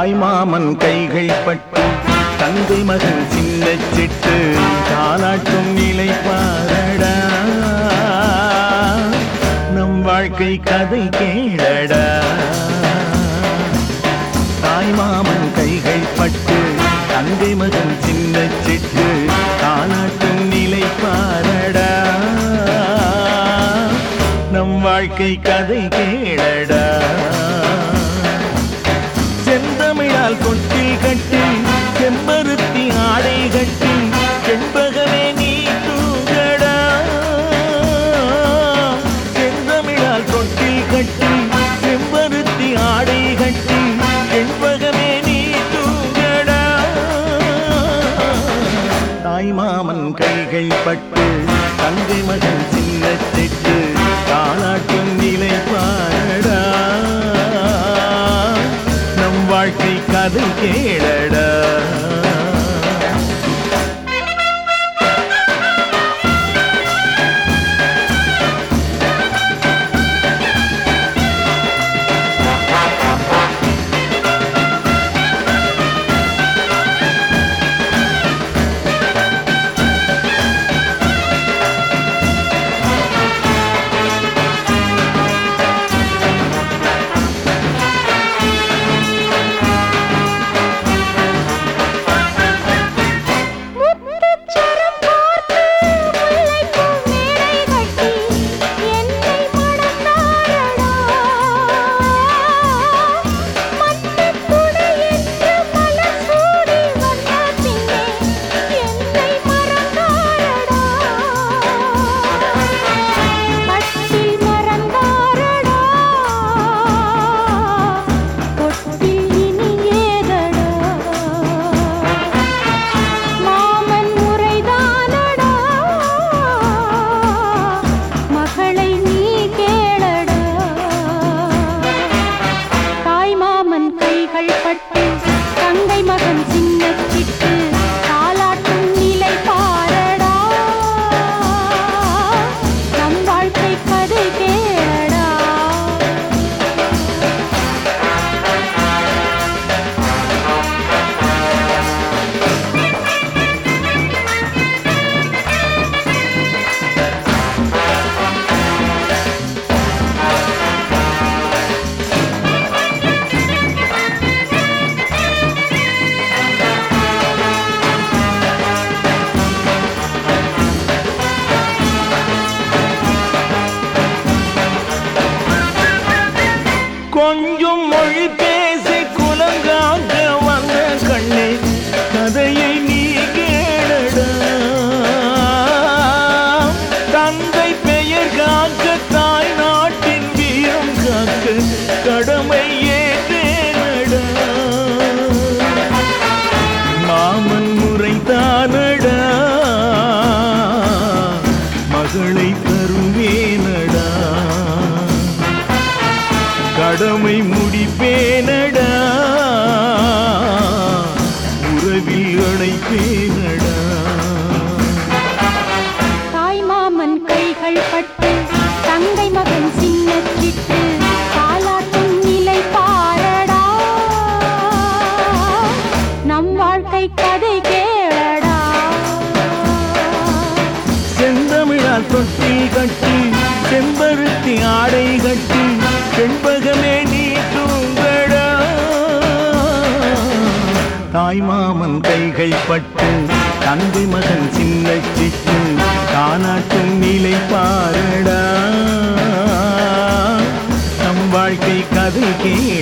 தாய்மாமன் கைகள் பட்டு தந்தை மகன் சின்ன சிட்டு தாலாட்டும் நிலை பாரடா நம் வாழ்க்கை கதை கேளடா தாய்மாமன் கைகள் பட்டு தந்தை மகன் சின்ன சிட்டு தாலாட்டும் நிலை பாரடா நம் வாழ்க்கை கதை கேளடா செந்தமிழால் கொட்டில் கட்டி செம்பருத்தி ஆடை கட்டி செண்பகமே நீ தூங்கடா செந்தமிழால் கொட்டில் கட்டி செம்பருத்தி ஆடை கட்டி செண்பகமே நீ தூங்கடா தாய்மாமன் கைகள் பட்டு தங்கை மகன் சின்ன திட்டு தாளாட்டும் நிலை பாடடா நம் வாழ்க்கை கதை கேளடா முத்துச்சரம் பார்த்து முல்லைப்பூ மேடை கட்டி என்னை மணந்தாரடா மண்ணுக் குடை என்று மலர் சூடி வந்த பின்னே என்னை மறந்தாரடா கட்டில் மறந்தாரடா தொட்டில் இனி ஏதடா மாமன் முறைதானடா மகளை நீ கேளடா தாய் மாமன் கைகள் பட்டு தங்கை மகன் சின்ன சிட்டு தாலாட்டும் நிலை பாரடா நம் வாழ்க்கை கதை கேளடா கொஞ்சம் மொழி பேசி குலங்காக்க வந்த கண்ணே கதையை நீ கேளடா தந்தை பெயர் காக்க தாய் நாட்டின் வீரம் காக்க கடமை ஏற்றேனடா மாமன் முறை தானடா மகளை தருவேனடா கடமை முடிப்பேனடா உறவில் அழைப்பேனடா தாய் மாமன் கைகள் பட்டு தங்கை மகன் சின்ன சிட்டு தாலாட்டும் நிலை பாரடா நம் வாழ்க்கை கதை கேளடா செந்தமிழால் தொட்டில் கட்டி செம்பருத்தி ஆடை கட்டி செண்பகமே நீ தூங்கடா தாய்மாமன் கைகள் பட்டு தந்தை மகன் சின்ன சிட்டு தானாட்டும் நிலை பாரடா நம் வாழ்க்கை கதை கேளடா